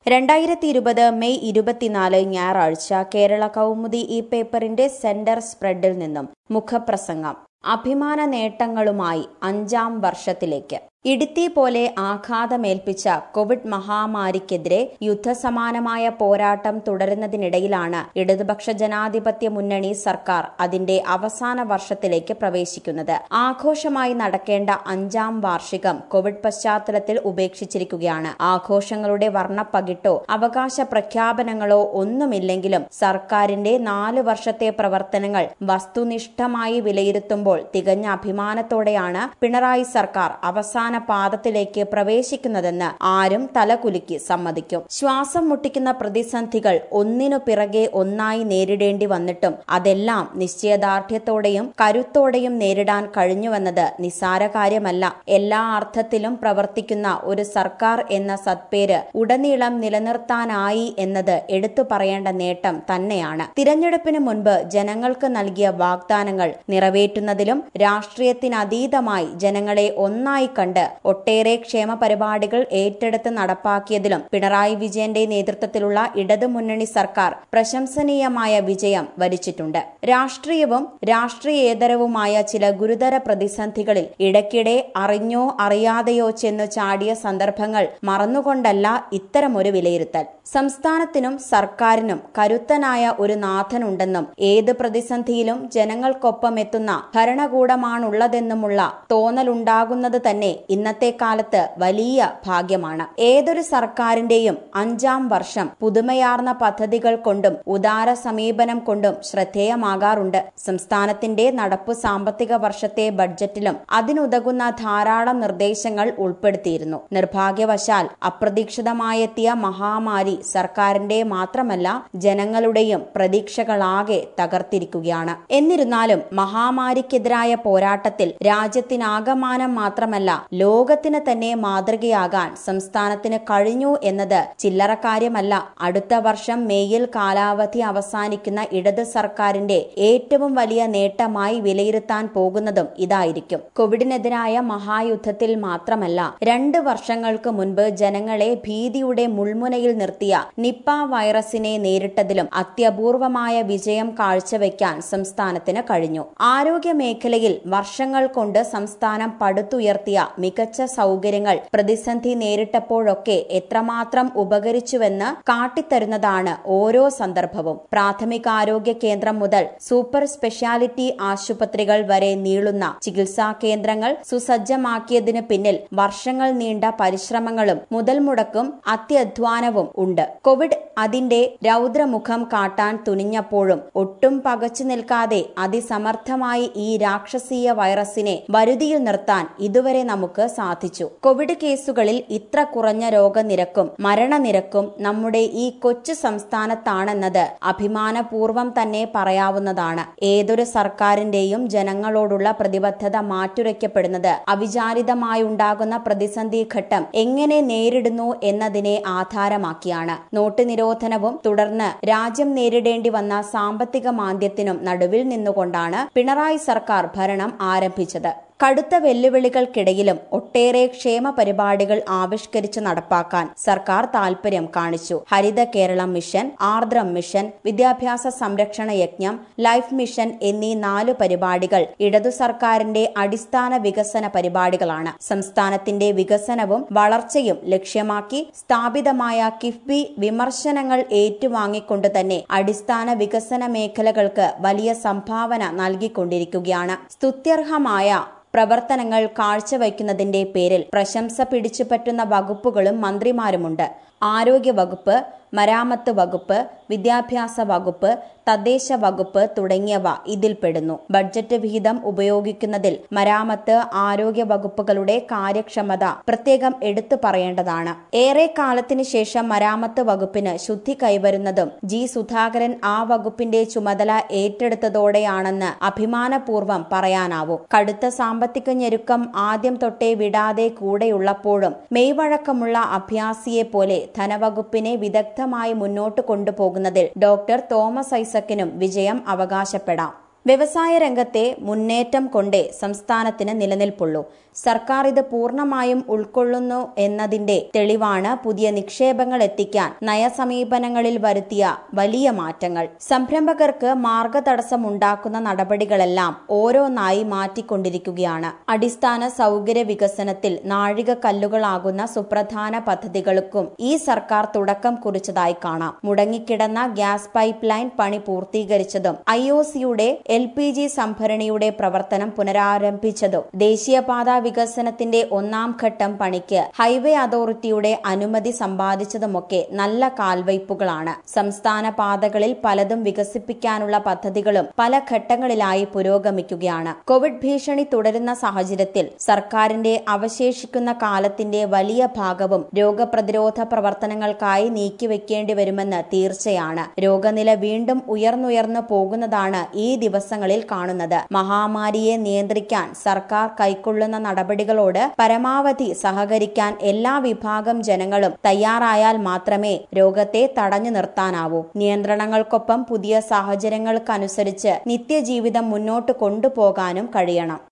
രണ്ടായിരത്തി ഇരുപത് മെയ് ഇരുപത്തിനാല് ഞായറാഴ്ച കേരള കൗമുദി ഈ പേപ്പറിന്റെ സെന്റർ സ്പ്രെഡിൽ നിന്നും മുഖപ്രസംഗം അഭിമാന നേട്ടങ്ങളുമായി അഞ്ചാം വർഷത്തിലേക്ക് ഇടുത്തി പോലെ ആഘാതമേൽപ്പിച്ച കോവിഡ് മഹാമാരിക്കെതിരെ യുദ്ധസമാനമായ പോരാട്ടം തുടരുന്നതിനിടയിലാണ് ഇടതുപക്ഷ ജനാധിപത്യ മുന്നണി സർക്കാർ അതിന്റെ അവസാന വർഷത്തിലേക്ക് പ്രവേശിക്കുന്നത് ആഘോഷമായി നടക്കേണ്ട അഞ്ചാം വാർഷികം കോവിഡ് പശ്ചാത്തലത്തിൽ ഉപേക്ഷിച്ചിരിക്കുകയാണ് ആഘോഷങ്ങളുടെ വർണ്ണപ്പകിട്ടോ അവകാശ പ്രഖ്യാപനങ്ങളോ ഒന്നുമില്ലെങ്കിലും സർക്കാരിന്റെ നാല് വർഷത്തെ പ്രവർത്തനങ്ങൾ വസ്തുനിഷ്ഠമായി വിലയിരുത്തുമ്പോൾ തികഞ്ഞ അഭിമാനത്തോടെയാണ് പിണറായി സർക്കാർ അവസാന പാദത്തിലേക്ക് പ്രവേശിക്കുന്നതെന്ന് ആരും തലകുലുക്കി സമ്മതിക്കും ശ്വാസം മുട്ടിക്കുന്ന പ്രതിസന്ധികൾ ഒന്നിനു പിറകെ ഒന്നായി നേരിടേണ്ടി വന്നിട്ടും അതെല്ലാം നിശ്ചയദാർഢ്യത്തോടെയും കരുത്തോടെയും നേരിടാൻ കഴിഞ്ഞുവെന്നത് നിസ്സാര കാര്യമല്ല എല്ലാ അർത്ഥത്തിലും പ്രവർത്തിക്കുന്ന ഒരു സർക്കാർ എന്ന സത്പേര് ഉടനീളം നിലനിർത്താനായി എന്നത് എടുത്തു പറയേണ്ട നേട്ടം തന്നെയാണ് തിരഞ്ഞെടുപ്പിന് മുൻപ് ജനങ്ങൾക്ക് നൽകിയ വാഗ്ദാനങ്ങൾ നിറവേറ്റുന്നതിലും രാഷ്ട്രീയത്തിനതീതമായി ജനങ്ങളെ ഒന്നായി കണ്ട് ഒട്ടേറെ ക്ഷേമ പരിപാടികൾ ഏറ്റെടുത്ത് നടപ്പാക്കിയതിലും പിണറായി വിജയന്റെ നേതൃത്വത്തിലുള്ള ഇടതുമുന്നണി സർക്കാർ പ്രശംസനീയമായ വിജയം വരിച്ചിട്ടുണ്ട് രാഷ്ട്രീയവും രാഷ്ട്രീയേതരവുമായ ചില ഗുരുതര പ്രതിസന്ധികളിൽ ഇടയ്ക്കിടെ അറിഞ്ഞോ അറിയാതെയോ ചെന്നു ചാടിയ സന്ദർഭങ്ങൾ മറന്നുകൊണ്ടല്ല ഇത്തരമൊരു വിലയിരുത്തൽ സംസ്ഥാനത്തിനും സർക്കാരിനും കരുത്തനായ ഒരു നാഥനുണ്ടെന്നും ഏത് പ്രതിസന്ധിയിലും ജനങ്ങൾക്കൊപ്പം എത്തുന്ന ഭരണകൂടമാണുള്ളതെന്നുമുള്ള തോന്നലുണ്ടാകുന്നത് തന്നെ ഇന്നത്തെ കാലത്ത് വലിയ ഭാഗ്യമാണ് ഏതൊരു സർക്കാരിന്റെയും അഞ്ചാം വർഷം പുതുമയാർന്ന പദ്ധതികൾ കൊണ്ടും ഉദാര സമീപനം കൊണ്ടും ശ്രദ്ധേയമാകാറുണ്ട് സംസ്ഥാനത്തിന്റെ നടപ്പു സാമ്പത്തിക വർഷത്തെ ബഡ്ജറ്റിലും അതിനുതകുന്ന ധാരാളം നിർദ്ദേശങ്ങൾ ഉൾപ്പെടുത്തിയിരുന്നു നിർഭാഗ്യവശാൽ അപ്രതീക്ഷിതമായെത്തിയ മഹാമാരി സർക്കാരിന്റെ മാത്രമല്ല ജനങ്ങളുടെയും പ്രതീക്ഷകളാകെ തകർത്തിരിക്കുകയാണ് എന്നിരുന്നാലും മഹാമാരിക്കെതിരായ പോരാട്ടത്തിൽ രാജ്യത്തിനാകമാനം മാത്രമല്ല ലോകത്തിന് തന്നെ മാതൃകയാകാൻ സംസ്ഥാനത്തിന് കഴിഞ്ഞു എന്നത് ചില്ലറ കാര്യമല്ല അടുത്ത വർഷം മേയിൽ കാലാവധി അവസാനിക്കുന്ന ഇടത് സർക്കാരിന്റെ ഏറ്റവും വലിയ നേട്ടമായി വിലയിരുത്താൻ പോകുന്നതും ഇതായിരിക്കും കോവിഡിനെതിരായ മഹായുദ്ധത്തിൽ മാത്രമല്ല രണ്ട് വർഷങ്ങൾക്ക് മുൻപ് ജനങ്ങളെ ഭീതിയുടെ മുൾമുനയിൽ നിർത്തിയ നിപ്പ വൈറസിനെ നേരിട്ടതിലും അത്യപൂർവമായ വിജയം കാഴ്ചവെക്കാൻ സംസ്ഥാനത്തിന് കഴിഞ്ഞു ആരോഗ്യ മേഖലയിൽ വർഷങ്ങൾ കൊണ്ട് സംസ്ഥാനം പടുത്തുയർത്തിയ മികച്ച സൗകര്യങ്ങൾ പ്രതിസന്ധി നേരിട്ടപ്പോഴൊക്കെ എത്രമാത്രം ഉപകരിച്ചുവെന്ന് കാട്ടിത്തരുന്നതാണ് ഓരോ സന്ദർഭവും പ്രാഥമികാരോഗ്യ കേന്ദ്രം മുതൽ സൂപ്പർ സ്പെഷ്യാലിറ്റി ആശുപത്രികൾ വരെ നീളുന്ന ചികിത്സാ കേന്ദ്രങ്ങൾ സുസജ്ജമാക്കിയതിന് പിന്നിൽ വർഷങ്ങൾ നീണ്ട പരിശ്രമങ്ങളും മുതൽ മുടക്കും അത്യധ്വാനവും ഉണ്ട് കോവിഡ് അതിന്റെ രൗദ്രമുഖം കാട്ടാൻ തുനിഞ്ഞപ്പോഴും ഒട്ടും പകച്ചു നിൽക്കാതെ അതിസമർത്ഥമായി ഈ രാക്ഷസീയ വൈറസിനെ വരുതിയിൽ നിർത്താൻ ഇതുവരെ നമുക്ക് സാധിച്ചു കോവിഡ് കേസുകളിൽ ഇത്ര കുറഞ്ഞ രോഗനിരക്കും മരണനിരക്കും നമ്മുടെ ഈ കൊച്ചു സംസ്ഥാനത്താണെന്നത് അഭിമാനപൂർവം തന്നെ പറയാവുന്നതാണ് ഏതൊരു സർക്കാരിന്റെയും ജനങ്ങളോടുള്ള പ്രതിബദ്ധത മാറ്റുരയ്ക്കപ്പെടുന്നത് അവിചാരിതമായുണ്ടാകുന്ന പ്രതിസന്ധി ഘട്ടം എങ്ങനെ നേരിടുന്നു എന്നതിനെ ആധാരമാക്കിയാണ് നോട്ട് നിരോധനവും തുടർന്ന് രാജ്യം നേരിടേണ്ടി വന്ന സാമ്പത്തിക മാന്ദ്യത്തിനും നടുവിൽ നിന്നുകൊണ്ടാണ് പിണറായി സർക്കാർ ഭരണം ആരംഭിച്ചത് കടുത്ത വെല്ലുവിളികൾക്കിടയിലും ഒട്ടേറെ ക്ഷേമ പരിപാടികൾ ആവിഷ്കരിച്ച് നടപ്പാക്കാൻ സർക്കാർ താൽപര്യം കാണിച്ചു ഹരിത കേരളം മിഷൻ ആർദ്രം മിഷൻ വിദ്യാഭ്യാസ സംരക്ഷണ യജ്ഞം ലൈഫ് മിഷൻ എന്നീ നാല് പരിപാടികൾ ഇടതു സർക്കാരിന്റെ അടിസ്ഥാന വികസന പരിപാടികളാണ് സംസ്ഥാനത്തിന്റെ വികസനവും വളർച്ചയും ലക്ഷ്യമാക്കി സ്ഥാപിതമായ കിഫ്ബി വിമർശനങ്ങൾ ഏറ്റുവാങ്ങിക്കൊണ്ട് തന്നെ അടിസ്ഥാന വികസന മേഖലകൾക്ക് വലിയ സംഭാവന നൽകിക്കൊണ്ടിരിക്കുകയാണ് സ്തുത്യർഹമായ പ്രവർത്തനങ്ങൾ കാഴ്ചവയ്ക്കുന്നതിന്റെ പേരിൽ പ്രശംസ പിടിച്ചുപറ്റുന്ന വകുപ്പുകളും മന്ത്രിമാരുമുണ്ട് ആരോഗ്യ വകുപ്പ് മരാമത്ത് വകുപ്പ് വിദ്യാഭ്യാസ വകുപ്പ് തദ്ദേശ വകുപ്പ് തുടങ്ങിയവ ഇതിൽപ്പെടുന്നു ബഡ്ജറ്റ് വിഹിതം ഉപയോഗിക്കുന്നതിൽ മരാമത്ത് ആരോഗ്യ വകുപ്പുകളുടെ കാര്യക്ഷമത പ്രത്യേകം എടുത്തു പറയേണ്ടതാണ് ഏറെ കാലത്തിന് ശേഷം മരാമത്ത് വകുപ്പിന് ശുദ്ധി കൈവരുന്നതും ജി സുധാകരൻ ആ വകുപ്പിന്റെ ചുമതല ഏറ്റെടുത്തതോടെയാണെന്ന് അഭിമാനപൂർവ്വം പറയാനാവും കടുത്ത സാമ്പത്തിക ഞെരുക്കം ആദ്യം തൊട്ടേ വിടാതെ കൂടെയുള്ളപ്പോഴും മെയ്വഴക്കമുള്ള അഭ്യാസിയെ പോലെ ധനവകുപ്പിനെ വിദഗ്ധമായി മുന്നോട്ട് കൊണ്ടുപോകുന്നതിൽ ഡോക്ടർ തോമസ് ഐസക്കിനും വിജയം അവകാശപ്പെടാം വ്യവസായ രംഗത്തെ മുന്നേറ്റം കൊണ്ടേ സംസ്ഥാനത്തിന് നിലനിൽപ്പുള്ളൂ സർക്കാർ ഇത് പൂർണ്ണമായും ഉൾക്കൊള്ളുന്നു എന്നതിന്റെ തെളിവാണ് പുതിയ നിക്ഷേപങ്ങൾ എത്തിക്കാൻ നയസമീപനങ്ങളിൽ വരുത്തിയ വലിയ മാറ്റങ്ങൾ സംരംഭകർക്ക് മാർഗതടസ്സമുണ്ടാക്കുന്ന നടപടികളെല്ലാം ഓരോന്നായി മാറ്റിക്കൊണ്ടിരിക്കുകയാണ് അടിസ്ഥാന സൗകര്യ വികസനത്തിൽ നാഴികക്കല്ലുകളാകുന്ന സുപ്രധാന പദ്ധതികൾക്കും ഈ സർക്കാർ തുടക്കം കുറിച്ചതായി കാണാം മുടങ്ങിക്കിടന്ന ഗ്യാസ് പൈപ്പ് ലൈൻ പണി പൂർത്തീകരിച്ചതും ഐ ഒ സിയുടെ എൽ പി ജി സംഭരണിയുടെ പ്രവർത്തനം പുനരാരംഭിച്ചതും ദേശീയപാത വികസനത്തിന്റെ ഒന്നാം ഘട്ടം പണിക്ക് ഹൈവേ അതോറിറ്റിയുടെ അനുമതി സമ്പാദിച്ചതുമൊക്കെ നല്ല കാൽവയ്പുകളാണ് സംസ്ഥാന പാതകളിൽ പലതും വികസിപ്പിക്കാനുള്ള പദ്ധതികളും പല ഘട്ടങ്ങളിലായി പുരോഗമിക്കുകയാണ് കോവിഡ് ഭീഷണി തുടരുന്ന സാഹചര്യത്തിൽ സർക്കാരിന്റെ അവശേഷിക്കുന്ന കാലത്തിന്റെ വലിയ ഭാഗവും രോഗപ്രതിരോധ പ്രവർത്തനങ്ങൾക്കായി നീക്കിവെക്കേണ്ടി വരുമെന്ന് തീർച്ചയാണ് രോഗനില വീണ്ടും ഉയർന്നുയർന്നു പോകുന്നതാണ് ഈ ദിവസങ്ങളിൽ കാണുന്നത് മഹാമാരിയെ നിയന്ത്രിക്കാൻ സർക്കാർ കൈക്കൊള്ളുന്ന നടപടികളോട് പരമാവധി സഹകരിക്കാൻ എല്ലാ വിഭാഗം ജനങ്ങളും തയ്യാറായാൽ മാത്രമേ രോഗത്തെ തടഞ്ഞു നിർത്താനാവൂ നിയന്ത്രണങ്ങൾക്കൊപ്പം പുതിയ സാഹചര്യങ്ങൾക്കനുസരിച്ച് നിത്യജീവിതം മുന്നോട്ട് കൊണ്ടുപോകാനും കഴിയണം